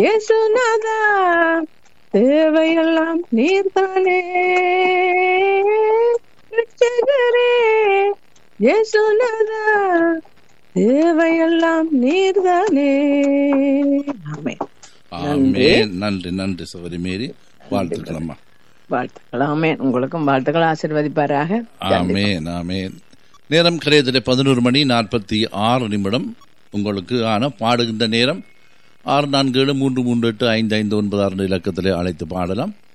இயேசுநாதா தேவையெல்லாம் நீர்தானே ரட்சகரே இயேசுநாதா தேவையெல்லாம் நீர்தானே ஆமே ஆமென் நன்றி நன்றி சகோதரி மேரி வாழ்த்துக்கள் அம்மா வாழ்த்துக்கள் ஆமேன் உங்களுக்கும் வாழ்த்துக்கள் ஆசீர்வதிப்பாராக ஆமேன் ஆமேன் நேரம் கரையத்திலே பதினோரு மணி நாற்பத்தி ஆறு நிமிடம் உங்களுக்கு ஆன பாடுகின்ற நேரம் ஆறு நான்கு ஏழு மூன்று மூன்று எட்டு ஐந்து ஐந்து ஒன்பது ஆறு இலக்கத்திலே அழைத்து பாடலாம்